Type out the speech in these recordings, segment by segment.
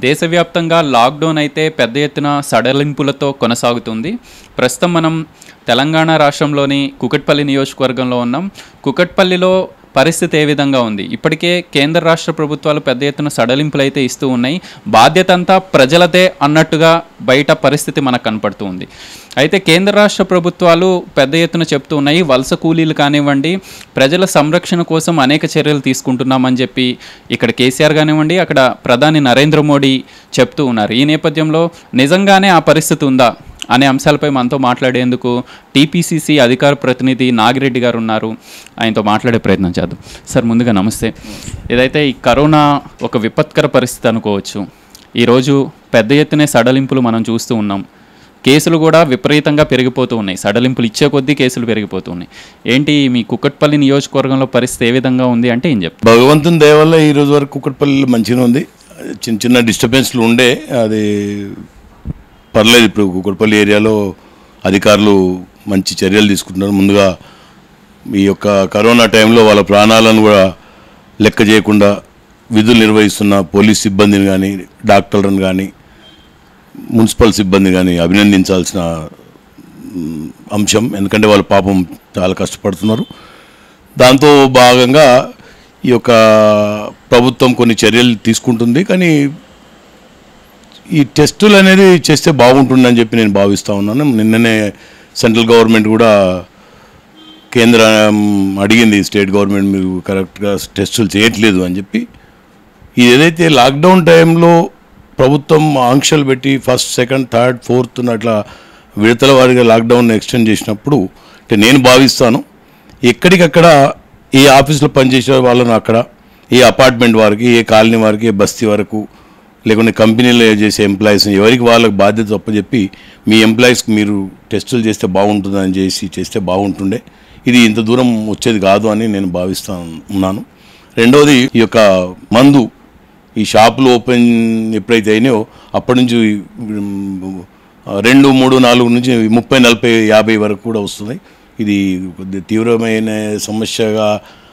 దేశవ్యాప్తంగా లాక్డౌన్ అయితే పెద్ద ఎత్తున సడలింపులతో కొనసాగుతుంది ప్రస్తుతం మనం తెలంగాణ రాష్ట్రంలోని కుకట్పల్లి నియోజకవర్గంలో ఉన్నాం కుకట్పల్లిలో పరిస్థితి ఏ విధంగా ఉంది ఇప్పటికే కేంద్ర రాష్ట్ర ప్రభుత్వాలు పెద్ద ఎత్తున సడలింపులు అయితే ఇస్తూ ఉన్నాయి బాధ్యత అంతా ప్రజలదే అన్నట్టుగా బయట పరిస్థితి మనకు కనపడుతూ ఉంది అయితే కేంద్ర రాష్ట్ర ప్రభుత్వాలు పెద్ద ఎత్తున చెప్తూ ఉన్నాయి వలస కూలీలు కానివ్వండి ప్రజల సంరక్షణ కోసం అనేక చర్యలు తీసుకుంటున్నామని చెప్పి ఇక్కడ కేసీఆర్ కానివ్వండి అక్కడ ప్రధాని నరేంద్ర మోడీ చెప్తూ ఉన్నారు ఈ నేపథ్యంలో నిజంగానే ఆ పరిస్థితి ఉందా అనే అంశాలపై మనతో మాట్లాడేందుకు టీపీసీసీ అధికార ప్రతినిధి నాగిరెడ్డి గారు ఉన్నారు ఆయనతో మాట్లాడే ప్రయత్నం చేద్దాం సార్ ముందుగా నమస్తే ఏదైతే ఈ కరోనా ఒక విపత్కర పరిస్థితి అనుకోవచ్చు ఈరోజు పెద్ద ఎత్తునే సడలింపులు మనం చూస్తూ ఉన్నాం కేసులు కూడా విపరీతంగా పెరిగిపోతూ ఉన్నాయి సడలింపులు ఇచ్చే కొద్దీ కేసులు పెరిగిపోతూ ఉన్నాయి ఏంటి మీ కుక్కట్పల్లి నియోజకవర్గంలో పరిస్థితి ఏ విధంగా ఉంది అంటే ఏం చెప్తారు భగవంతుని దయ వల్ల ఈ రోజు వరకు కుక్కట్పల్లి మంచిగా ఉంది చిన్న చిన్న డిస్టర్బెన్స్లు ఉండే అది పర్లేదు ఇప్పుడు కుక్కట్పల్లి ఏరియాలో అధికారులు మంచి చర్యలు తీసుకుంటున్నారు ముందుగా ఈ యొక్క కరోనా టైంలో వాళ్ళ ప్రాణాలను కూడా లెక్క చేయకుండా విధులు నిర్వహిస్తున్న పోలీస్ సిబ్బందిని కానీ డాక్టర్లను కానీ మున్సిపల్ సిబ్బంది కానీ అభినందించాల్సిన మ్, అంశం ఎందుకంటే వాళ్ళు పాపం చాలా కష్టపడుతున్నారు దాంతో భాగంగా ఈ యొక్క ప్రభుత్వం కొన్ని చర్యలు తీసుకుంటుంది కానీ ఈ టెస్టులు అనేది చేస్తే బాగుంటుందని చెప్పి నేను భావిస్తూ ఉన్నాను నిన్ననే సెంట్రల్ గవర్నమెంట్ కూడా కేంద్రం అడిగింది స్టేట్ గవర్నమెంట్ మీరు కరెక్ట్గా టెస్టులు చేయట్లేదు అని చెప్పి ఇది ఏదైతే లాక్డౌన్ టైంలో ప్రభుత్వం ఆంక్షలు పెట్టి ఫస్ట్ సెకండ్ థర్డ్ ఫోర్త్ అట్లా విడతల వారిగా లాక్డౌన్ ఎక్స్టెండ్ చేసినప్పుడు అంటే నేను భావిస్తాను ఎక్కడికక్కడ ఏ ఆఫీస్లో పనిచేసే వాళ్ళను అక్కడ ఏ అపార్ట్మెంట్ వారికి ఏ కాలనీ వారికి ఏ బస్తీ వరకు లేకుంటే కంపెనీలో చేసే ఎంప్లాయీస్ ఎవరికి వాళ్ళకి బాధ్యత చెప్పి మీ ఎంప్లాయీస్కి మీరు టెస్టులు చేస్తే బాగుంటుందని చేసి చేస్తే బాగుంటుండే ఇది ఇంత దూరం వచ్చేది కాదు అని నేను భావిస్తా ఉన్నాను రెండవది ఈ యొక్క మందు ఈ షాపులు ఓపెన్ ఎప్పుడైతే అయినాయో అప్పటి నుంచి ఉమ్, రెండు మూడు నాలుగు నుంచి ముప్పై నలభై యాభై వరకు కూడా వస్తుంది ఇది కొద్ది తీవ్రమైన సమస్యగా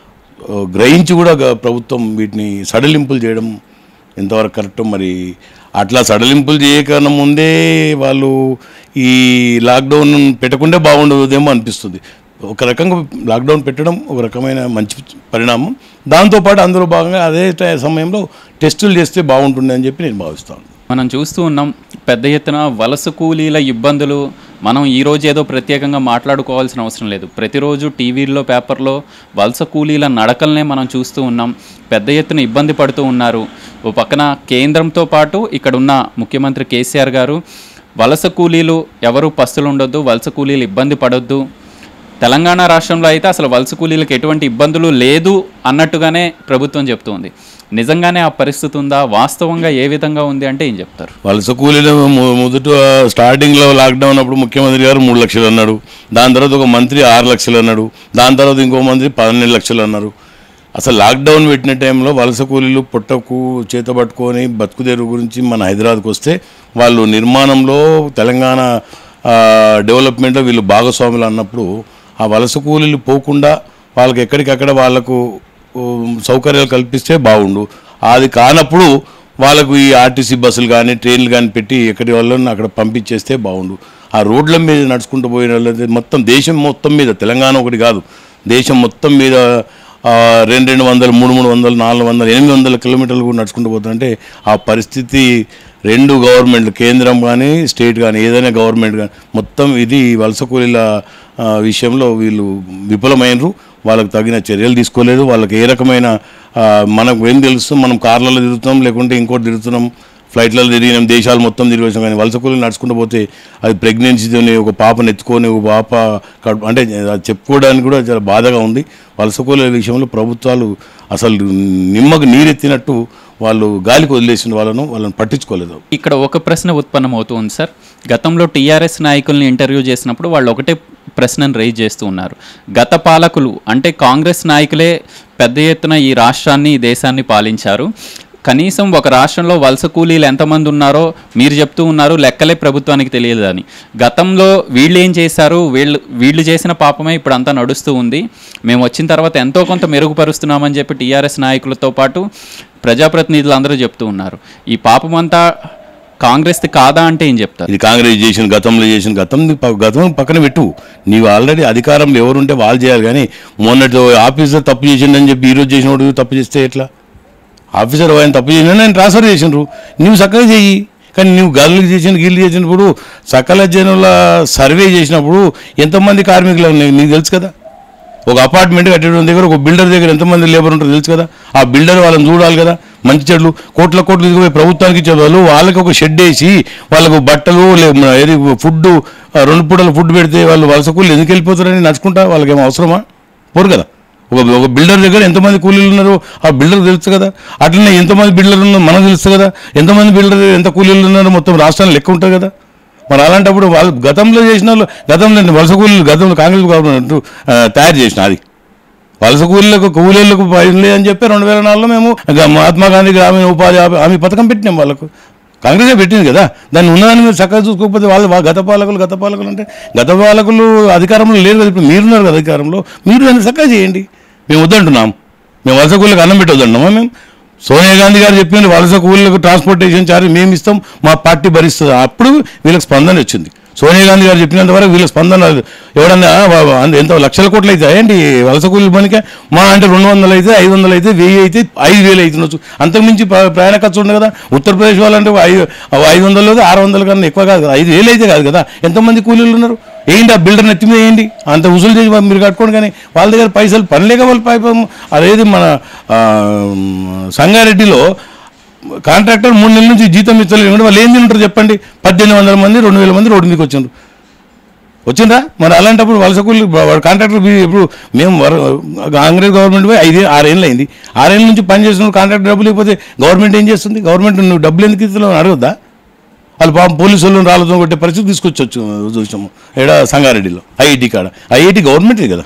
ఆ, గ్రహించి కూడా గ- ప్రభుత్వం వీటిని సడలింపులు చేయడం ఎంతవరకు కరెక్టో మరి అట్లా సడలింపులు చేయకన్నా ముందే వాళ్ళు ఈ లాక్డౌన్ పెట్టకుండా బాగుండదేమో అనిపిస్తుంది ఒక రకంగా లాక్డౌన్ పెట్టడం ఒక రకమైన మంచి పరిణామం దాంతోపాటు అందులో భాగంగా అదే ట- సమయంలో టెస్టులు చేస్తే బాగుంటుంది అని చెప్పి నేను భావిస్తాను మనం చూస్తూ ఉన్నాం పెద్ద ఎత్తున వలస కూలీల ఇబ్బందులు మనం ఈ రోజు ఏదో ప్రత్యేకంగా మాట్లాడుకోవాల్సిన అవసరం లేదు ప్రతిరోజు టీవీల్లో పేపర్లో వలస కూలీల నడకల్నే మనం చూస్తూ ఉన్నాం పెద్ద ఎత్తున ఇబ్బంది పడుతూ ఉన్నారు ఓ పక్కన కేంద్రంతో పాటు ఇక్కడ ఉన్న ముఖ్యమంత్రి కేసీఆర్ గారు వలస కూలీలు ఎవరు పస్తులు ఉండొద్దు వలస కూలీలు ఇబ్బంది పడొద్దు తెలంగాణ రాష్ట్రంలో అయితే అసలు వలస కూలీలకు ఎటువంటి ఇబ్బందులు లేదు అన్నట్టుగానే ప్రభుత్వం చెప్తుంది నిజంగానే ఆ పరిస్థితి ఉందా వాస్తవంగా ఏ విధంగా ఉంది అంటే ఏం చెప్తారు వలస కూలీలు మొ- మొదట స్టార్టింగ్లో లాక్డౌన్ అప్పుడు ముఖ్యమంత్రి గారు మూడు లక్షలు అన్నాడు దాని తర్వాత ఒక మంత్రి ఆరు లక్షలు అన్నాడు దాని తర్వాత ఇంకో మంత్రి పన్నెండు లక్షలు అన్నారు అసలు లాక్డౌన్ పెట్టిన టైంలో వలస కూలీలు పుట్టకు చేత పట్టుకొని బతుకుదేరు గురించి మన హైదరాబాద్కి వస్తే వాళ్ళు నిర్మాణంలో తెలంగాణ ఆ, డెవలప్మెంట్లో వీళ్ళు భాగస్వాములు అన్నప్పుడు ఆ వలస కూలీలు పోకుండా వాళ్ళకి ఎక్కడికక్కడ వాళ్ళకు ఉమ్, సౌకర్యాలు కల్పిస్తే బాగుండు అది కానప్పుడు వాళ్ళకు ఈ ఆర్టీసీ బస్సులు కానీ ట్రైన్లు కానీ పెట్టి ఎక్కడి వాళ్ళని అక్కడ పంపించేస్తే బాగుండు ఆ రోడ్ల మీద నడుచుకుంటూ పోయిన వాళ్ళైతే మొత్తం దేశం మొత్తం మీద తెలంగాణ ఒకటి కాదు దేశం మొత్తం మీద ఆ, రెండు రెండు వందలు మూడు మూడు వందలు నాలుగు వందలు ఎనిమిది వందల కిలోమీటర్లు కూడా నడుచుకుంటూ పోతుంటే ఆ పరిస్థితి రెండు గవర్నమెంట్లు కేంద్రం కానీ స్టేట్ కానీ ఏదైనా గవర్నమెంట్ కానీ మొత్తం ఇది వలస కూలీల ఆ, విషయంలో వీళ్ళు విఫలమైనరు వాళ్ళకి తగిన చర్యలు తీసుకోలేదు వాళ్ళకి ఏ రకమైన ఆ, మనకు ఏం తెలుసు మనం కార్లలో తిరుగుతున్నాం లేకుంటే ఇంకోటి తిరుగుతున్నాం ఫ్లైట్లలో తిరిగినాం దేశాలు మొత్తం తిరిగి వచ్చాం కానీ వలస కూలీలు నడుచుకుంటూ పోతే అది ప్రెగ్నెన్సీతోని ఒక పాపను ఎత్తుకొని ఒక పాప కడుపు అంటే అది చెప్పుకోవడానికి కూడా చాలా బాధగా ఉంది వలస కూలీల విషయంలో ప్రభుత్వాలు అసలు నిమ్మకు నీరెత్తినట్టు వాళ్ళు గాలికి వదిలేసిన వాళ్ళను వాళ్ళని పట్టించుకోలేదు ఇక్కడ ఒక ప్రశ్న ఉత్పన్నం అవుతుంది సార్ గతంలో టీఆర్ఎస్ నాయకుల్ని ఇంటర్వ్యూ చేసినప్పుడు వాళ్ళు ఒకటే ప్రశ్నను రైజ్ చేస్తూ ఉన్నారు గత పాలకులు అంటే కాంగ్రెస్ నాయకులే పెద్ద ఎత్తున ఈ రాష్ట్రాన్ని ఈ దేశాన్ని పాలించారు కనీసం ఒక రాష్ట్రంలో వలస కూలీలు ఎంతమంది ఉన్నారో మీరు చెప్తూ ఉన్నారు లెక్కలే ప్రభుత్వానికి తెలియదు అని గతంలో వీళ్ళు ఏం చేశారు వీళ్ళు వీళ్ళు చేసిన పాపమే ఇప్పుడు అంతా నడుస్తూ ఉంది మేము వచ్చిన తర్వాత ఎంతో కొంత మెరుగుపరుస్తున్నామని చెప్పి టీఆర్ఎస్ నాయకులతో పాటు ప్రజాప్రతినిధులు అందరూ చెప్తూ ఉన్నారు ఈ పాపమంతా కాంగ్రెస్ది కాదా అంటే ఏం చెప్తారు ఇది కాంగ్రెస్ చేసిన గతంలో చేసిన గతం గతం పక్కన పెట్టు నీవు ఆల్రెడీ అధికారంలో ఎవరుంటే వాళ్ళు చేయాలి కానీ మొన్నటి ఆఫీసర్ తప్పు చేసిండని చెప్పి ఈరోజు చేసినోడు తప్పు చేస్తే ఎట్లా ఆఫీసర్ ఆయన తప్పు చేసిన నేను ట్రాన్స్ఫర్ చేసినారు నువ్వు చక్కగా చెయ్యి కానీ నువ్వు గల్లు చేసిన గిల్లు చేసినప్పుడు సకల జనుల సర్వే చేసినప్పుడు ఎంతమంది కార్మికులు ఉన్నాయి నీకు తెలుసు కదా ఒక అపార్ట్మెంట్ కట్టడం దగ్గర ఒక బిల్డర్ దగ్గర ఎంతమంది లేబర్ ఉంటారో తెలుసు కదా ఆ బిల్డర్ వాళ్ళని చూడాలి కదా మంచి చెడ్లు కోట్ల కోట్లు తీసుకుపోయి ప్రభుత్వానికి ఇచ్చే వాళ్ళు వాళ్ళకి ఒక షెడ్ వేసి వాళ్ళకు బట్టలు లే ఏది ఫుడ్ రెండు పూటల ఫుడ్ పెడితే వాళ్ళు వలస కూలీలు ఎందుకు వెళ్ళిపోతారని నచ్చుకుంటా వాళ్ళకి ఏమో అవసరమా పోరు కదా ఒక ఒక బిల్డర్ దగ్గర ఎంతమంది కూలీలు ఉన్నారు ఆ బిల్డర్ తెలుసు కదా అట్లనే ఎంతమంది బిల్డర్ ఉన్నారో మనకు తెలుసు కదా ఎంతమంది బిల్డర్ ఎంత కూలీలు ఉన్నారో మొత్తం రాష్ట్రానికి లెక్క ఉంటుంది కదా మరి అలాంటప్పుడు వాళ్ళు గతంలో చేసిన వాళ్ళు గతంలో వలస కూలీలు గతంలో కాంగ్రెస్ గవర్నమెంట్ ఆ, తయారు చేసిన అది వలస కూలీలకు కూలీలకు పైలే అని చెప్పి రెండు వేల నాలుగులో మేము గ- మహాత్మా గాంధీ గ్రామీణ ఉపాధి హామీ- హామీ పథకం పెట్టినాం వాళ్ళకు కాంగ్రెసే పెట్టింది కదా దాన్ని ఉన్నదాన్ని మీరు చక్కగా చూసుకోకపోతే వాళ్ళు వా- గత పాలకులు గత పాలకులు అంటే గత పాలకులు అధికారంలో లేరు కదా ఇప్పుడు మీరున్నారు కదా అధికారంలో మీరు దాన్ని చక్కగా చేయండి మేము వద్దంటున్నాం మేము వలస కూలీలకు అన్నం పెట్టి వద్దంటున్నామా మేము సోనియా గాంధీ గారు చెప్పిన వలస కూలీలకు ట్రాన్స్పోర్టేషన్ ఛార్జ్ మేము ఇస్తాం మా పార్టీ భరిస్తుంది అప్పుడు వీళ్ళకి స్పందన వచ్చింది సోనియా గాంధీ గారు చెప్పినంత వరకు వీళ్ళకి స్పందన రాలేదు. ఎవడన్నా వా- వా- అంత- ఎంత లక్షల కోట్లు అయితే ఏంటి వలస కూలీల పనికే మా అంటే రెండు వందలు అయితే ఐదు వందలు అయితే వెయ్యి అయితే ఐదు వేలు అవుతుండొచ్చు అంతకుమించి ప్ర- ప్రయాణ ఖర్చు ఉండదు కదా ఉత్తరప్రదేశ్ వాళ్ళంటే ఐదు ఐదు వందలు లేదు ఆరు వందలు కన్నా ఎక్కువ కాదు కదా ఐదు వేలు అయితే కాదు కదా ఎంతమంది కూలీలు ఉన్నారు ఏంటి ఆ బిల్డర్ నెత్తి మీద ఏంటి అంత వసూలు చేసి మీరు కట్టుకోండి కానీ వాళ్ళ దగ్గర పైసలు పని లేక వాళ్ళు పైపం అదేది మన ఆ, సంగారెడ్డిలో కాంట్రాక్టర్ మూడు నెలల నుంచి జీతం ఇచ్చలేదు ఏమంటే వాళ్ళు ఏం తింటారు చెప్పండి పద్దెనిమిది వందల మంది రెండు వేల మంది రోడ్డు మీదకి వచ్చిండ్రు వచ్చిండ్రా మరి అలాంటప్పుడు వలస కూలి వాడు కాంట్రాక్టర్ బి- ఇప్పుడు మేము వర- కాంగ్రెస్ గవర్నమెంట్ పోయి ఐదు ఆరేళ్ళు అయింది ఆరేళ్ళ నుంచి పని చేస్తున్న కాంట్రాక్టర్ డబ్బులు లేకపోతే గవర్నమెంట్ ఏం చేస్తుంది గవర్నమెంట్ నువ్వు డబ్బులు ఎందుకు ఇస్తున్నావు అడగద్దా వాళ్ళు పాపం పోలీసు వాళ్ళు రాళ్ళతో కొట్టే పరిస్థితి తీసుకొచ్చొచ్చు చూసాము ఏడ సంగారెడ్డిలో ఐఐటి కాడ ఐఐటి గవర్నమెంటే కదా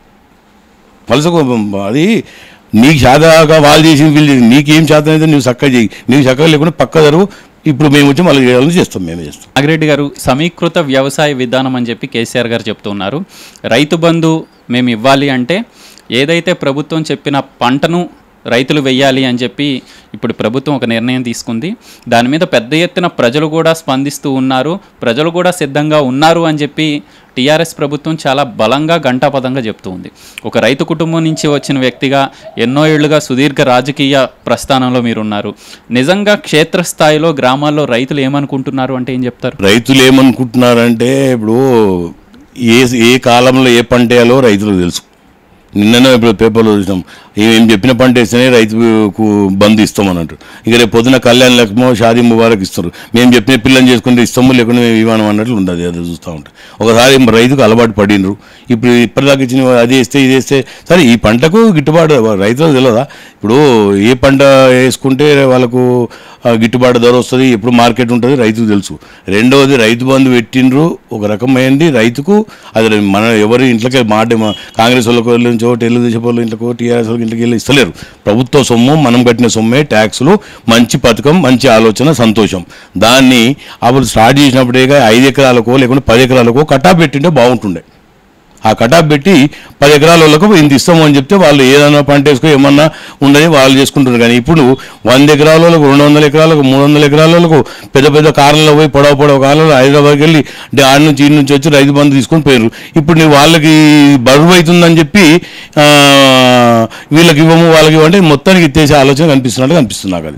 వలస అది నీకు శాతగా వాళ్ళు చేసి వీళ్ళు చేసి నీకేం శాతం అయితే నువ్వు చక్కగా చేయి నీకు చక్కగా లేకుండా పక్క జరువు ఇప్పుడు మేము వచ్చి మళ్ళీ చేయాలని చేస్తాం మేమే చేస్తాం నాగిరెడ్డి గారు సమీకృత వ్యవసాయ విధానం అని చెప్పి కేసీఆర్ గారు చెప్తున్నారు రైతు బంధు మేము ఇవ్వాలి అంటే ఏదైతే ప్రభుత్వం చెప్పిన పంటను రైతులు వెయ్యాలి అని చెప్పి ఇప్పుడు ప్రభుత్వం ఒక నిర్ణయం తీసుకుంది దాని మీద పెద్ద ఎత్తున ప్రజలు కూడా స్పందిస్తూ ఉన్నారు ప్రజలు కూడా సిద్ధంగా ఉన్నారు అని చెప్పి టీఆర్ఎస్ ప్రభుత్వం చాలా బలంగా గంటాపదంగా చెప్తూ ఉంది ఒక రైతు కుటుంబం నుంచి వచ్చిన వ్యక్తిగా ఎన్నో ఏళ్లుగా సుదీర్ఘ రాజకీయ ప్రస్థానంలో మీరున్నారు నిజంగా క్షేత్రస్థాయిలో గ్రామాల్లో రైతులు ఏమనుకుంటున్నారు అంటే ఏం చెప్తారు రైతులు ఏమనుకుంటున్నారంటే ఇప్పుడు ఏ ఏ కాలంలో ఏ పంట వేయాలో రైతులకు తెలుసు నిన్ననే ఇప్పుడు పేపర్లో చూసినాం ఏం చెప్పిన పంట వేస్తేనే రైతుకు బంధు ఇస్తాం అన్నట్టు ఇక రేపు పొద్దున కళ్యాణ్ లక్ష్మో షాదీ ముబారక్ ఇస్తారు మేము చెప్పిన పిల్లని చేసుకుంటే ఇస్తాము లేకుండా మేము ఇవ్వను అన్నట్లు ఉండదు అది చూస్తూ ఉంటాం ఒకసారి రైతుకు అలవాటు పడినరు ఇప్పుడు ఇప్పటిదాకా ఇచ్చిన అది వేస్తే ఇది వేస్తే సరే ఈ పంటకు గిట్టుబాటు రైతులకు తెలియదా ఇప్పుడు ఏ పంట వేసుకుంటే వాళ్ళకు ఆ, గిట్టుబాటు ధర వస్తుంది ఎప్పుడు మార్కెట్ ఉంటుంది రైతుకు తెలుసు రెండవది రైతు బంధు పెట్టిండ్రు ఒక రకమైనది రైతుకు అది మన ఎవరి ఇంట్లోకి మాట మా- కాంగ్రెస్ వాళ్ళకి వాళ్ళ నుంచో తెలుగుదేశం వాళ్ళ ఇంట్లోకో టీఆర్ఎస్ వాళ్ళకి ఇంట్లోకి వెళ్ళి ఇస్తలేరు ప్రభుత్వ సొమ్ము మనం కట్టిన సొమ్మే ట్యాక్సులు మంచి పథకం మంచి ఆలోచన సంతోషం దాన్ని అప్పుడు స్టార్ట్ చేసినప్పుడే ఐదు ఎకరాలకో లేకుంటే పది ఎకరాలకో కట్టా పెట్టింటే బాగుంటుండే ఆ కటాప్ పెట్టి పది ఎకరాల వాళ్ళకు ఇంత ఇస్తాము అని చెప్తే వాళ్ళు ఏదైనా పంట వేసుకో ఏమన్నా ఉండని వాళ్ళు చేసుకుంటున్నారు కానీ ఇప్పుడు వంద ఎకరాల వాళ్ళకు రెండు వందల ఎకరాలకు మూడు వందల ఎకరాల వాళ్ళకు పెద్ద పెద్ద కార్లలో పోయి పొడవ పొడవ కార్లలో హైదరాబాద్కి వెళ్ళి అంటే ఆడ నుంచి ఈ నుంచి వచ్చి రైతు బంధు తీసుకొని పోయారు ఇప్పుడు నువ్వు వాళ్ళకి బరువు అవుతుందని చెప్పి ఆ, వీళ్ళకి ఇవ్వము వాళ్ళకి ఇవ్వండి మొత్తానికి ఇచ్చేసే ఆలోచన కనిపిస్తున్నట్టు కనిపిస్తుంది నాకు అది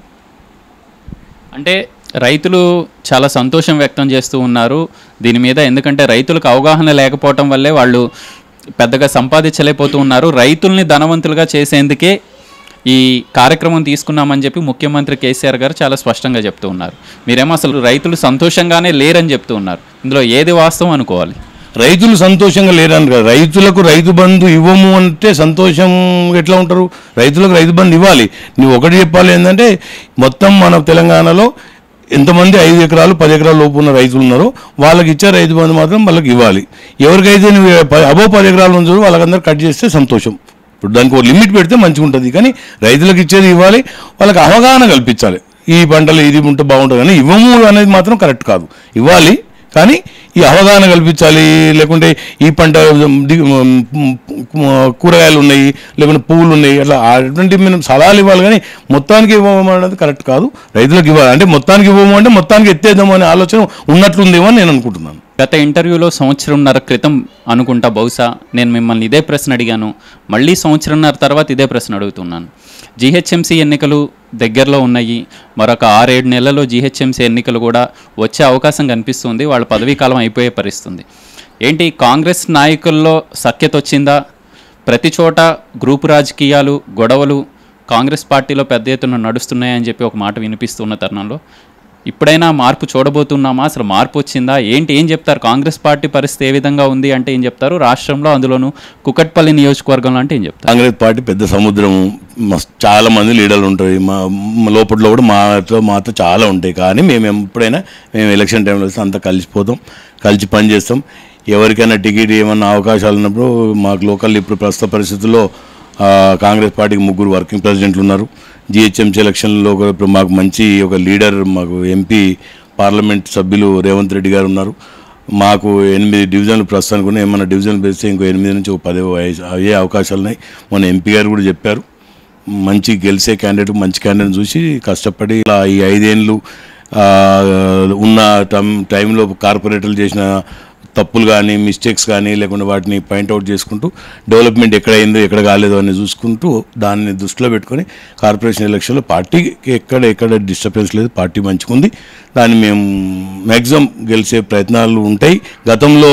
అంటే రైతులు చాలా సంతోషం వ్యక్తం చేస్తూ ఉన్నారు దీని మీద ఎందుకంటే రైతులకు అవగాహన లేకపోవటం వల్లే వాళ్ళు పెద్దగా సంపాదించలేకపోతూ ఉన్నారు రైతుల్ని ధనవంతులుగా చేసేందుకే ఈ కార్యక్రమం తీసుకున్నామని చెప్పి ముఖ్యమంత్రి కేసీఆర్ గారు చాలా స్పష్టంగా చెప్తూ ఉన్నారు మీరేమో అసలు రైతులు సంతోషంగానే లేరని చెప్తూ ఉన్నారు ఇందులో ఏది వాస్తవం అనుకోవాలి రైతులు సంతోషంగా లేరని కదా రైతులకు రైతు బంధు ఇవ్వము అంటే సంతోషం ఎట్లా ఉంటారు రైతులకు రైతు బంధు ఇవ్వాలి నువ్వు ఒకటి చెప్పాలి ఏంటంటే మొత్తం మన తెలంగాణలో ఎంతమంది ఐదు ఎకరాలు పది ఎకరాల లోపు ఉన్న రైతులు ఉన్నారో వాళ్ళకి ఇచ్చే రైతు బంధు మాత్రం వాళ్ళకి ఇవ్వాలి ఎవరికైతే నువ్వు ప- అబో పది ఎకరాలు ఉంచారో వాళ్ళకందరూ కట్ చేస్తే సంతోషం ఇప్పుడు దానికి ఒక లిమిట్ పెడితే మంచిగా ఉంటుంది కానీ రైతులకు ఇచ్చేది ఇవ్వాలి వాళ్ళకి అవగాహన కల్పించాలి ఈ పంటలు ఇది ఉంటే బాగుంటుంది కానీ ఇవ్వము అనేది మాత్రం కరెక్ట్ కాదు ఇవ్వాలి కానీ ఈ అవగాహన కల్పించాలి లేకుంటే ఈ పంట ది- కూరగాయలు ఉన్నాయి లేకుంటే పువ్వులు ఉన్నాయి అట్లా అటువంటి మనం సలహాలు ఇవ్వాలి కానీ మొత్తానికి ఇవ్వము అనేది కరెక్ట్ కాదు రైతులకు ఇవ్వాలి అంటే మొత్తానికి ఇవ్వము అంటే మొత్తానికి ఎత్తేద్దాము అనే ఆలోచన ఉన్నట్లుందేమో అని నేను అనుకుంటున్నాను గత ఇంటర్వ్యూలో సంవత్సరంన్నర క్రితం అనుకుంటా బహుశా నేను మిమ్మల్ని ఇదే ప్రశ్న అడిగాను మళ్ళీ సంవత్సరంన్నర తర్వాత ఇదే ప్రశ్న అడుగుతున్నాను జీహెచ్ఎంసీ ఎన్నికలు దగ్గరలో ఉన్నాయి మరొక ఆరేడు నెలల్లో జీహెచ్ఎంసీ ఎన్నికలు కూడా వచ్చే అవకాశం కనిపిస్తుంది వాళ్ళ పదవీ కాలం అయిపోయే పరిస్థితుంది ఏంటి కాంగ్రెస్ నాయకుల్లో సఖ్యత వచ్చిందా ప్రతి చోట గ్రూపు రాజకీయాలు గొడవలు కాంగ్రెస్ పార్టీలో పెద్ద ఎత్తున నడుస్తున్నాయని చెప్పి ఒక మాట వినిపిస్తున్న తరుణంలో ఇప్పుడైనా మార్పు చూడబోతున్నామా అసలు మార్పు వచ్చిందా ఏంటి ఏం చెప్తారు కాంగ్రెస్ పార్టీ పరిస్థితి ఏ విధంగా ఉంది అంటే ఏం చెప్తారు రాష్ట్రంలో అందులోను కుకట్పల్లి నియోజకవర్గంలో అంటే ఏం చెప్తారు కాంగ్రెస్ పార్టీ పెద్ద సముద్రం మస్త్ చాలా మంది లీడర్లు ఉంటాయి మా మా లోపట్లో కూడా మాతో మాతో చాలా ఉంటాయి కానీ మేము ఎప్పుడైనా మేము ఎలక్షన్ టైంలో వస్తే అంతా కలిసిపోతాం కలిసి పని చేస్తాం ఎవరికైనా టికెట్ ఏమన్నా అవకాశాలు ఉన్నప్పుడు మాకు లోకల్ ఇప్పుడు ప్రస్తుత పరిస్థితుల్లో ఆ, కాంగ్రెస్ పార్టీకి ముగ్గురు వర్కింగ్ ప్రెసిడెంట్లు ఉన్నారు జిహెచ్ఎంసీ ఎలక్షన్లో కూడా ఇప్పుడు మాకు మంచి ఒక లీడర్ మాకు ఎంపీ పార్లమెంట్ సభ్యులు రేవంత్ రెడ్డి గారు ఉన్నారు మాకు ఎనిమిది డివిజన్లు ప్రస్తుతానికి ఉన్నాయి ఏమన్నా డివిజన్లు పెడితే ఇంకో ఎనిమిది నుంచి ఒక పది అయ్యే అవకాశాలు ఉన్నాయి మొన్న ఎంపీ గారు కూడా చెప్పారు మంచి గెలిచే క్యాండిడేట్ మంచి క్యాండిడేట్ చూసి కష్టపడి ఇలా ఈ ఐదేళ్ళు ఆ, ఉన్న టైం టైంలో కార్పొరేటర్లు చేసిన తప్పులు కానీ మిస్టేక్స్ కానీ లేకుంటే వాటిని పాయింట్అవుట్ చేసుకుంటూ డెవలప్మెంట్ ఎక్కడ అయిందో ఎక్కడ కాలేదో అని చూసుకుంటూ దాన్ని దృష్టిలో పెట్టుకొని కార్పొరేషన్ ఎలక్షన్లో పార్టీకి ఎక్కడ ఎక్కడ డిస్టర్బెన్స్ లేదు పార్టీ మంచిగుంది దాన్ని మేము మ్యాక్సిమం గెలిచే ప్రయత్నాలు ఉంటాయి గతంలో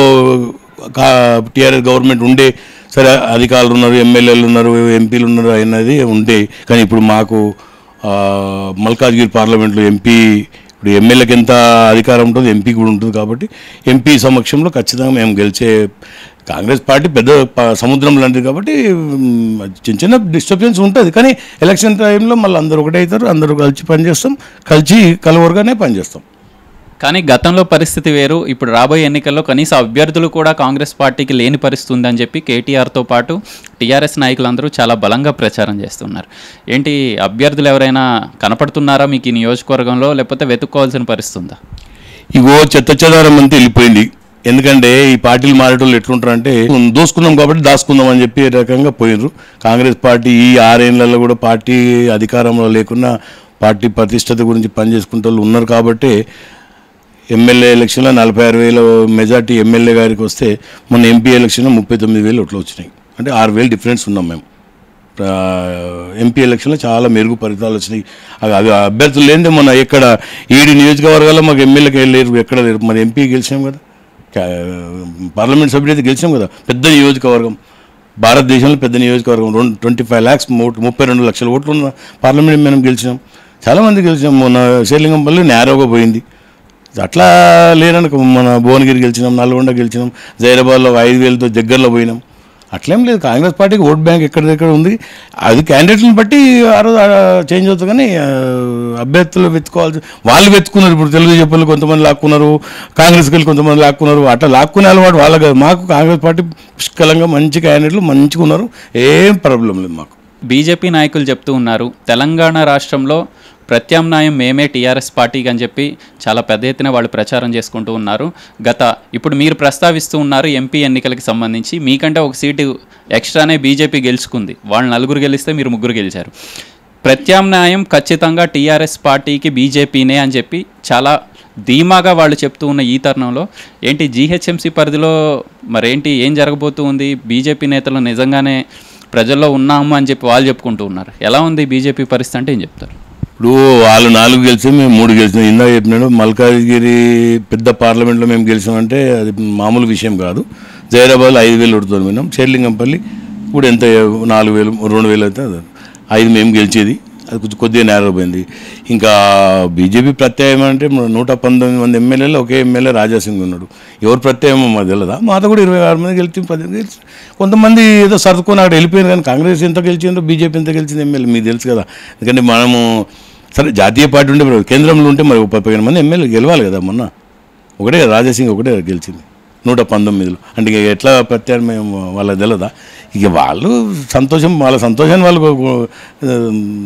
టీఆర్ఎస్ గవర్నమెంట్ ఉండే సరే అధికారులు ఉన్నారు ఎమ్మెల్యేలు ఉన్నారు ఎంపీలు ఉన్నారు అయినది ఉండే కానీ ఇప్పుడు మాకు ఆ, మల్కాజ్గిరి పార్లమెంట్లో ఎంపీ ఇప్పుడు ఎమ్మెల్యేకి ఎంత అధికారం ఉంటుంది ఎంపీ కూడా ఉంటుంది కాబట్టి ఎంపీ సమక్షంలో ఖచ్చితంగా మేము గెలిచే కాంగ్రెస్ పార్టీ పెద్ద ప- సముద్రం లాంటిది కాబట్టి మ్, చిన్న చిన్న డిస్టర్బెన్స్ ఉంటుంది కానీ ఎలక్షన్ టైంలో మళ్ళీ అందరూ ఒకటే అవుతారు అందరూ కలిసి పనిచేస్తాం కలిసి కలవరుగానే పనిచేస్తాం కానీ గతంలో పరిస్థితి వేరు ఇప్పుడు రాబోయే ఎన్నికల్లో కనీసం అభ్యర్థులు కూడా కాంగ్రెస్ పార్టీకి లేని పరిస్థితి ఉందని చెప్పి కేటీఆర్తో పాటు టీఆర్ఎస్ నాయకులందరూ చాలా బలంగా ప్రచారం చేస్తున్నారు ఏంటి అభ్యర్థులు ఎవరైనా కనపడుతున్నారా మీకు ఈ నియోజకవర్గంలో లేకపోతే వెతుక్కోవాల్సిన పరిస్థితి ఉందా ఇగో చెత్త చెదారం అంతా వెళ్ళిపోయింది ఎందుకంటే ఈ పార్టీలు మారేటోళ్ళు ఎట్లుంటారంటే దోసుకుందాం కాబట్టి దాచుకుందాం అని చెప్పి ఈ రకంగా పోయినరు కాంగ్రెస్ పార్టీ ఈ ఆరేళ్లలో కూడా పార్టీ అధికారంలో లేకున్నా పార్టీ ప్రతిష్టత గురించి పనిచేసుకుంటే వాళ్ళు ఉన్నారు కాబట్టి ఎమ్మెల్యే ఎలక్షన్లో నలభై ఆరు వేల మెజార్టీ ఎమ్మెల్యే గారికి వస్తే మొన్న ఎంపీ ఎలక్షన్లో ముప్పై తొమ్మిది వేలు ఓట్లు వచ్చినాయి అంటే ఆరు వేలు డిఫరెన్స్ ఉన్నాం మేము ఆ, ఎంపీ ఎలక్షన్లో చాలా మెరుగు ఫలితాలు వచ్చినాయి అవి అవి అభ్యర్థులు లేనిదే మన ఎక్కడ ఏడు నియోజకవర్గాల్లో మాకు ఎమ్మెల్యేకి లేరు ఎక్కడ లేరు మరి ఎంపీ గెలిచాం కదా కా- పార్లమెంట్ సభ్యుడు అయితే గెలిచాం కదా పెద్ద నియోజకవర్గం భారతదేశంలో పెద్ద నియోజకవర్గం రెండు ట్వంటీ ఫైవ్ ల్యాక్స్ ముప్పై రెండు లక్షల ఓట్లు ఉన్న పార్లమెంట్ మనం గెలిచినాం చాలామంది గెలిచాం మొన్న శ్రీలింగంపల్లి నేరోగా పోయింది అట్లా లేరనుకో మన భువనగిరి గెలిచినాం నల్గొండ గెలిచినాం జైరాబాద్లో ఐదు వేలతో దగ్గరలో పోయినాం అట్లేం లేదు కాంగ్రెస్ పార్టీకి ఓట్ బ్యాంక్ ఎక్కడ దగ్గర ఉంది అది క్యాండిడేట్లను బట్టి ఆ రోజు ఆ చేంజ్ అవుతుంది కానీ ఆ, అభ్యర్థులు వెతుకోవాల్సి వాళ్ళు వెతుకున్నారు ఇప్పుడు తెలుగు చెప్పలు కొంతమంది లాక్కున్నారు కాంగ్రెస్కి వెళ్ళి కొంతమంది లాక్కున్నారు అట్లా లాక్కునే అలవాటు వాళ్ళ కాదు మాకు కాంగ్రెస్ పార్టీ పుష్కలంగా మంచి క్యాండిడేట్లు మంచిగా ఉన్నారు ఏం ప్రాబ్లం లేదు మాకు బీజేపీ నాయకులు చెప్తూ ఉన్నారు తెలంగాణ రాష్ట్రంలో ప్రత్యామ్నాయం మేమే టీఆర్ఎస్ పార్టీకి అని చెప్పి చాలా పెద్ద ఎత్తున వాళ్ళు ప్రచారం చేసుకుంటూ ఉన్నారు గత ఇప్పుడు మీరు ప్రస్తావిస్తూ ఉన్నారు ఎంపీ ఎన్నికలకి సంబంధించి మీకంటే ఒక సీటు ఎక్స్ట్రానే బీజేపీ గెలుచుకుంది వాళ్ళు నలుగురు గెలిస్తే మీరు ముగ్గురు గెలిచారు ప్రత్యామ్నాయం ఖచ్చితంగా టీఆర్ఎస్ పార్టీకి బీజేపీనే అని చెప్పి చాలా ధీమాగా వాళ్ళు చెప్తూ ఉన్న ఈ తరుణంలో ఏంటి జీహెచ్ఎంసీ పరిధిలో మరేంటి ఏం జరగబోతూ ఉంది బీజేపీ నేతలు నిజంగానే ప్రజల్లో ఉన్నాము అని చెప్పి వాళ్ళు చెప్పుకుంటూ ఉన్నారు ఎలా ఉంది బీజేపీ పరిస్థితి అంటే ఏం చెప్తారు ఇప్పుడు వాళ్ళు నాలుగు గెలిచి మేము మూడు గెలిచినాం ఇందాక చెప్పినాడు మల్కాజ్గిరి పెద్ద పార్లమెంట్లో మేము గెలిచామంటే అది మామూలు విషయం కాదు జైరాబాద్లో ఐదు వేలు ఉడుతుంది మేము షేర్లింగంపల్లి ఇప్పుడు ఎంత నాలుగు వేలు రెండు వేలు అయితే అది ఐదు మేము గెలిచేది అది కొంచెం కొద్దిగా నేర పోయింది ఇంకా బీజేపీ ప్రత్యాయం అంటే మన నూట పంతొమ్మిది మంది ఎమ్మెల్యేలు ఒకే ఎమ్మెల్యే రాజాసింగ్ ఉన్నాడు ఎవరు ప్రత్యాయం మాకు తెలియదా మాతో కూడా ఇరవై ఆరు మంది గెలిచి పది గెలిచి కొంతమంది ఏదో సర్దుకొని అక్కడ వెళ్ళిపోయారు కానీ కాంగ్రెస్ ఎంత గెలిచిందో బీజేపీ ఎంత గెలిచింది ఎమ్మెల్యే మీకు తెలుసు కదా ఎందుకంటే మనము సరే జాతీయ పార్టీ ఉంటే మరి కేంద్రంలో ఉంటే మరి ఒక పదిహేను మంది ఎమ్మెల్యే గెలవాలి కదా మొన్న ఒకటే కదా రాజాసింగ్ ఒకటే కదా గెలిచింది నూట పంతొమ్మిదిలో అంటే ఇక ఎట్లా ప్రత్యామ్నాయం వాళ్ళకి తెలియదా ఇక వాళ్ళు సంతోషం వాళ్ళ సంతోషాన్ని వాళ్ళు ఆ,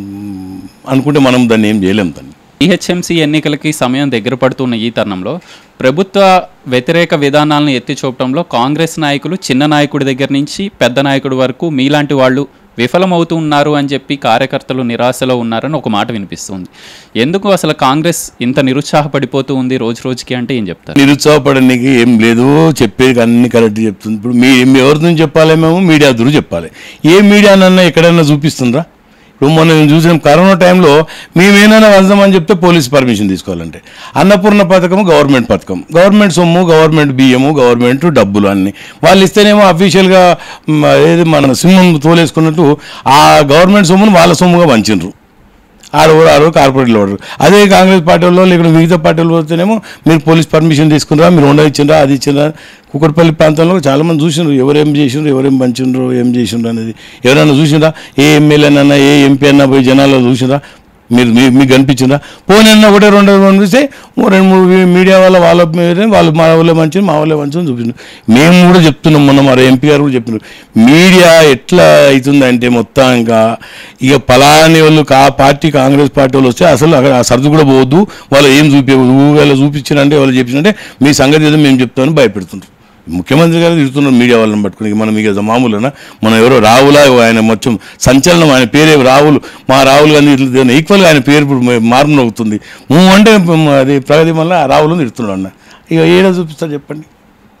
అనుకుంటే మనం దాన్ని ఏం చేయలేం దాన్ని ఈహెచ్ఎంసీ ఎన్నికలకి సమయం దగ్గర పడుతున్న ఈ తరుణంలో ప్రభుత్వ వ్యతిరేక విధానాలను ఎత్తి చూపడంలో కాంగ్రెస్ నాయకులు చిన్న నాయకుడి దగ్గర నుంచి పెద్ద నాయకుడి వరకు మీలాంటి వాళ్ళు విఫలమవుతూ ఉన్నారు అని చెప్పి కార్యకర్తలు నిరాశలో ఉన్నారని ఒక మాట వినిపిస్తుంది ఎందుకు అసలు కాంగ్రెస్ ఇంత నిరుత్సాహపడిపోతూ ఉంది రోజు రోజుకి అంటే ఏం చెప్తారు నిరుత్సాహపడడానికి ఏం లేదు చెప్పేది అన్ని కరెక్ట్ చెప్తుంది ఇప్పుడు మీ మీ ఎవరి నుంచి చెప్పాలి మేము మీడియా దూరం చెప్పాలి ఏ మీడియానన్నా ఎక్కడైనా చూపిస్తుందా ఇప్పుడు మొన్న నేను చూసిన కరోనా టైంలో మేమేమైనా వెళ్దామని చెప్తే పోలీస్ పర్మిషన్ తీసుకోవాలంటే అన్నపూర్ణ పథకం గవర్నమెంట్ పథకం గవర్నమెంట్ సొమ్ము గవర్నమెంట్ బియ్యము గవర్నమెంట్ డబ్బులు అన్ని వాళ్ళు ఇస్తేనేమో అఫీషియల్గా మ్, ఏది మన సింహం తోలేసుకున్నట్టు ఆ గవర్నమెంట్ సొమ్మును వాళ్ళ సొమ్ముగా పంచిండ్రు ఆరు ఆరు కార్పొరేట్లు ఓడరు అదే కాంగ్రెస్ పార్టీ వాళ్ళు లేకుంటే మిగతా పార్టీలు పోతేనేమో మీరు పోలీస్ పర్మిషన్ తీసుకున్నారా మీరు ఉండ ఇచ్చిండ్రా అది ఇచ్చిండ్రా కుక్కడపల్లి ప్రాంతంలో చాలామంది చూసిండ్రు ఎవరేం చేసిండ్రు ఎవరేం పంచిండ్రు ఏం చేసిండ్రు అనేది ఎవరైనా చూసిండ్రా ఏ ఎమ్మెల్యేనన్నా ఏ ఎంపీ అన్నా పోయి జనాల్లో చూసిండ్రా మీరు మీ- మీకు కనిపించిందా పోనీ అన్న ఒకటే రెండు కనిపిస్తే ఓ రెండు మూడు మీ- మీడియా వాళ్ళ వాళ్ళ మీద వాళ్ళు మా వాళ్ళే మంచి మా వాళ్ళే మంచి అని చూపించారు మేము కూడా చెప్తున్నాం మొన్న మరి ఎంపీ గారు కూడా చెప్తున్నారు మీడియా ఎట్లా అవుతుందంటే మొత్తం ఇంకా ఇక పలాని వాళ్ళు కా పార్టీ కాంగ్రెస్ పార్టీ వాళ్ళు వస్తే అసలు అక్కడ ఆ సర్దు కూడా పోవద్దు వాళ్ళు ఏం చూపించదు ఊళ్ళో చూపించారంటే వాళ్ళు చెప్పిందంటే మీ సంగతి ఏదో మేము చెప్తామని భయపెడుతుంటారు ముఖ్యమంత్రి గారు తిడుతున్నారు మీడియా వాళ్ళని పట్టుకుని మనం ఇక మామూలునా మనం ఎవరో రావులా ఆయన మొత్తం సంచలనం ఆయన పేరే రావులు మా రాహుల్ గాంధీ ఇట్లా ఈక్వల్గా ఆయన పేరు ఇప్పుడు మార్పు అవుతుంది నువ్వు అంటే అది ప్రగతి వల్ల ఆ రావులను తిడుతున్నాడు అన్న ఇక ఏడా చూపిస్తా చెప్పండి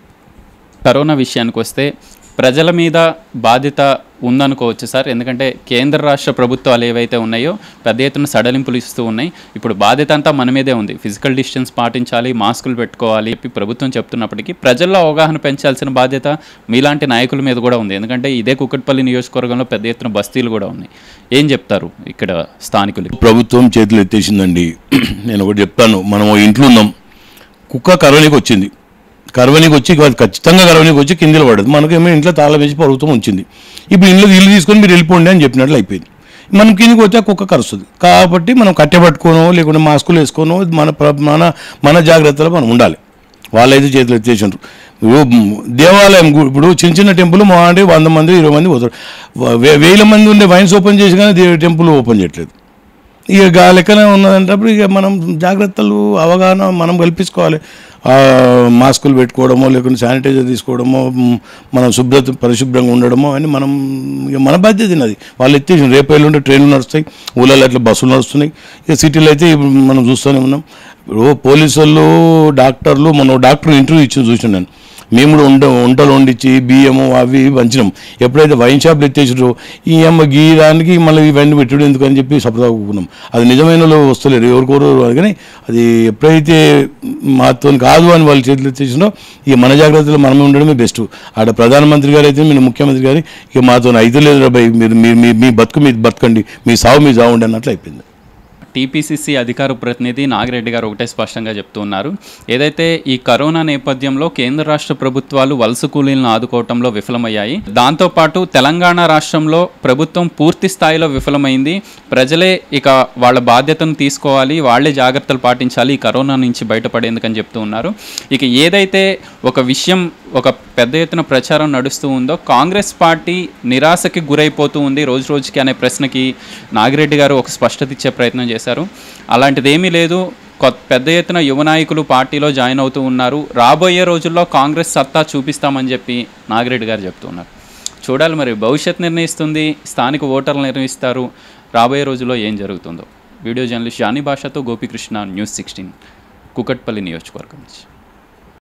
కరోనా విషయానికి వస్తే ప్రజల మీద బాధ్యత ఉందనుకోవచ్చు సార్ ఎందుకంటే కేంద్ర రాష్ట్ర ప్రభుత్వాలు ఏవైతే ఉన్నాయో పెద్ద ఎత్తున సడలింపులు ఇస్తూ ఉన్నాయి ఇప్పుడు బాధ్యత అంతా మన మీదే ఉంది ఫిజికల్ డిస్టెన్స్ పాటించాలి మాస్కులు పెట్టుకోవాలి చెప్పి ప్రభుత్వం చెప్తున్నప్పటికీ ప్రజల్లో అవగాహన పెంచాల్సిన బాధ్యత మీలాంటి నాయకుల మీద కూడా ఉంది ఎందుకంటే ఇదే కుక్కట్పల్లి నియోజకవర్గంలో పెద్ద ఎత్తున బస్తీలు కూడా ఉన్నాయి ఏం చెప్తారు ఇక్కడ స్థానికులు ప్రభుత్వం చేతులు ఎత్తేసిందండి నేను ఒకటి చెప్తాను మనం ఓ ఇంట్లో ఉన్నాం కుక్క కరవనికి వచ్చింది కరవనికి వచ్చి అది ఖచ్చితంగా కరవనికి వచ్చి కిందలు పడదు మనకేమో ఇంట్లో తాళం వేసి ప్రభుత్వం ఉంచింది ఇప్పుడు ఇంట్లో ఇల్లు తీసుకొని మీరు వెళ్ళిపోండి అని చెప్పినట్లు అయిపోయింది మనం కిందికి వచ్చి ఆ కుక్క కరుస్తుంది కాబట్టి మనం కట్టెపట్టుకోనో లేకుంటే మాస్కులు వేసుకోనో మన ప్ర- మన మన జాగ్రత్తలో మనం ఉండాలి వాళ్ళైతే చేతులు ఎత్తేసిండ్రు ఇప్పుడు దేవాలయం గు- ఇప్పుడు చిన్న చిన్న టెంపుల్ మా అంటే వంద మంది ఇరవై మంది పోతారు వే- వేల మంది ఉండే వైన్స్ ఓపెన్ చేసి కానీ దే- టెంపుల్ ఓపెన్ చేయట్లేదు ఇక గా లెక్కనే ఉన్నదంటప్పుడు ఇక మనం జాగ్రత్తలు అవగాహన మనం కల్పించుకోవాలి ఆ, మాస్కులు పెట్టుకోవడమో లేకుంటే శానిటైజర్ తీసుకోవడమో మ్, మనం శుభ్రత పరిశుభ్రంగా ఉండడమో అని మనం ఇక మన బాధ్యత అది వాళ్ళు ఎత్తేసి రేపు ఎల్లుండి ట్రైన్లు నడుస్తాయి ఊళ్ళలో అట్లా బస్సులు నడుస్తున్నాయి ఇక సిటీలో అయితే ఇప్పుడు మనం చూస్తూనే ఉన్నాం ఇప్పుడు పోలీసు వాళ్ళు డాక్టర్లు మనం డాక్టర్ ఇంటర్వ్యూ ఇచ్చి చూసాను నేను మేము కూడా వంట వంటలు వండించి బియ్యము అవి ఇవి పంచినాం ఎప్పుడైతే వైన్ షాప్లు ఎత్తేసారో ఈ అమ్మ గీ దానికి మళ్ళీ ఇవన్నీ పెట్టుడు ఎందుకు అని చెప్పి సపదాకున్నాం అది నిజమైన వాళ్ళు వస్తలేరు ఎవరికోరు కానీ అది ఎప్పుడైతే మాతో కాదు అని వాళ్ళు చేతులు ఎత్తేసినో ఇక మన జాగ్రత్తలో మనమే ఉండడమే బెస్ట్ ఆడ ప్రధానమంత్రి గారు అయితే మీరు ముఖ్యమంత్రి గారు ఇక మాతో అయితే లేదు రాబాయ్ మీరు మీ మీ- మీ బతుకు మీరు బతకండి మీ సావు మీ సావండి అన్నట్లు అయిపోయింది టీపీసీసీ అధికార ప్రతినిధి నాగిరెడ్డి గారు ఒకటే స్పష్టంగా చెప్తున్నారు ఏదైతే ఈ కరోనా నేపథ్యంలో కేంద్ర రాష్ట్ర ప్రభుత్వాలు వలస కూలీలను ఆదుకోవటంలో విఫలమయ్యాయి దాంతోపాటు తెలంగాణ రాష్ట్రంలో ప్రభుత్వం పూర్తి స్థాయిలో విఫలమైంది ప్రజలే ఇక వాళ్ళ బాధ్యతను తీసుకోవాలి వాళ్ళే జాగ్రత్తలు పాటించాలి ఈ కరోనా నుంచి బయటపడేందుకని చెప్తూ ఉన్నారు ఇక ఏదైతే ఒక విషయం ఒక పెద్ద ఎత్తున ప్రచారం నడుస్తూ ఉందో కాంగ్రెస్ పార్టీ నిరాశకి గురైపోతూ ఉంది రోజు రోజుకి అనే ప్రశ్నకి నాగిరెడ్డి గారు ఒక స్పష్టత ఇచ్చే ప్రయత్నం చేశారు అలాంటిది ఏమీ లేదు కొత్త పెద్ద ఎత్తున యువ నాయకులు పార్టీలో జాయిన్ అవుతూ ఉన్నారు రాబోయే రోజుల్లో కాంగ్రెస్ సత్తా చూపిస్తామని చెప్పి నాగిరెడ్డి గారు చెప్తున్నారు చూడాలి మరి భవిష్యత్ నిర్ణయిస్తుంది స్థానిక ఓటర్లు నిర్ణయిస్తారు రాబోయే రోజుల్లో ఏం జరుగుతుందో వీడియో జర్నలిస్ట్ జానీ భాషతో గోపికృష్ణ న్యూస్ సిక్స్టీన్ కుకట్పల్లి నియోజకవర్గం నుంచి